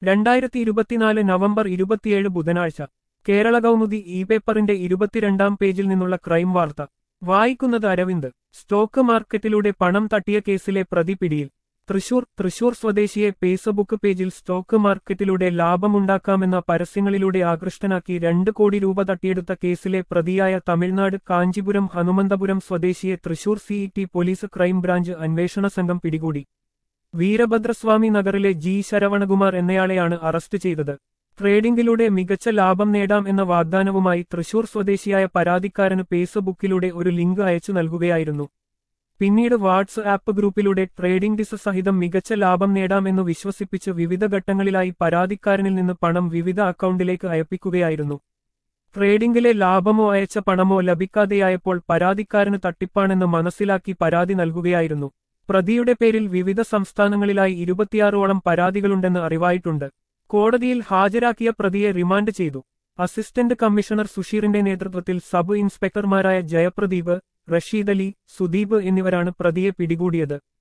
രണ്ടായിരത്തി ഇരുപത്തിനാല് നവംബർ ഇരുപത്തിയേഴ് ബുധനാഴ്ച കേരള കൗമുദി ഇ പേപ്പറിന്റെ ഇരുപത്തിരണ്ടാം പേജിൽ നിന്നുള്ള ക്രൈം വാർത്ത വായിക്കുന്നത് അരവിന്ദ് സ്റ്റോക്ക് മാർക്കറ്റിലൂടെ പണം തട്ടിയ കേസിലെ പ്രതി പിടിയിൽ തൃശൂർ തൃശൂർ സ്വദേശിയെ ഫേസ്ബുക്ക് പേജിൽ സ്റ്റോക്ക് മാർക്കറ്റിലൂടെ ലാഭമുണ്ടാക്കാമെന്ന പരസ്യങ്ങളിലൂടെ ആകൃഷ്ടനാക്കി രണ്ട് കോടി രൂപ തട്ടിയെടുത്ത കേസിലെ പ്രതിയായ തമിഴ്നാട് കാഞ്ചിപുരം ഹനുമന്തപുരം സ്വദേശിയെ തൃശൂർ സിഇടി പോലീസ് ക്രൈംബ്രാഞ്ച് അന്വേഷണ സംഘം പിടികൂടി വീരഭദ്രസ്വാമി നഗറിലെ ജി ശരവണകുമാർ എന്നയാളെയാണ് അറസ്റ്റ് ചെയ്തത് ട്രേഡിംഗിലൂടെ മികച്ച ലാഭം നേടാം എന്ന വാഗ്ദാനവുമായി തൃശൂർ സ്വദേശിയായ പരാതിക്കാരന് ഫേസ്ബുക്കിലൂടെ ഒരു ലിങ്ക് അയച്ചു നൽകുകയായിരുന്നു പിന്നീട് വാട്സ് ആപ്പ് ഗ്രൂപ്പിലൂടെ ട്രേഡിംഗ് ഡിസ് സഹിതം മികച്ച ലാഭം നേടാമെന്ന് വിശ്വസിപ്പിച്ച് വിവിധ ഘട്ടങ്ങളിലായി പരാതിക്കാരനിൽ നിന്ന് പണം വിവിധ അക്കൗണ്ടിലേക്ക് അയപ്പിക്കുകയായിരുന്നു ട്രേഡിംഗിലെ ലാഭമോ അയച്ച പണമോ ലഭിക്കാതെയായപ്പോൾ പരാതിക്കാരന് തട്ടിപ്പാണെന്ന് മനസ്സിലാക്കി പരാതി നൽകുകയായിരുന്നു പ്രതിയുടെ പേരിൽ വിവിധ സംസ്ഥാനങ്ങളിലായി ഇരുപത്തിയാറോളം പരാതികളുണ്ടെന്ന് അറിവായിട്ടുണ്ട് കോടതിയിൽ ഹാജരാക്കിയ പ്രതിയെ റിമാൻഡ് ചെയ്തു അസിസ്റ്റന്റ് കമ്മീഷണർ സുഷീറിന്റെ നേതൃത്വത്തിൽ സബ് ഇൻസ്പെക്ടർമാരായ ജയപ്രദീപ് റഷീദ് അലി സുദീപ് എന്നിവരാണ് പ്രതിയെ പിടികൂടിയത്